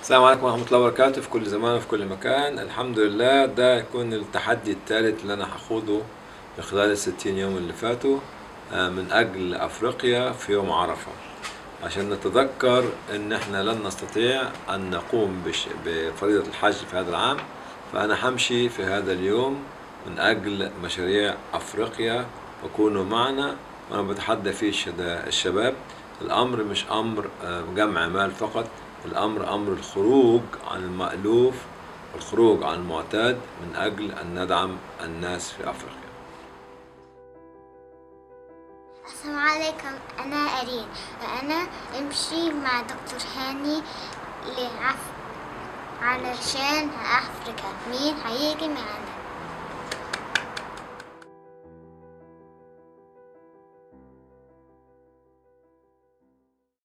السلام عليكم ورحمة الله وبركاته في كل زمان وفي كل مكان الحمد لله ده يكون التحدي الثالث اللي أنا هخوضه في خلال الستين يوم اللي فاتوا آه، من أجل أفريقيا في يوم عرفة عشان نتذكر إن إحنا لن نستطيع أن نقوم بش- بفريضة الحج في هذا العام فأنا همشي في هذا اليوم من أجل مشاريع أفريقيا وكونوا معنا وأنا بتحدى فيه الشدا- الشباب الأمر مش أمر آه، جمع مال فقط الأمر أمر الخروج عن المألوف والخروج عن المعتاد من أجل أن ندعم الناس في أفريقيا السلام عليكم أنا أرين وأنا أمشي مع دكتور هاني لعف... علشان أفريقيا مين هيجي معنا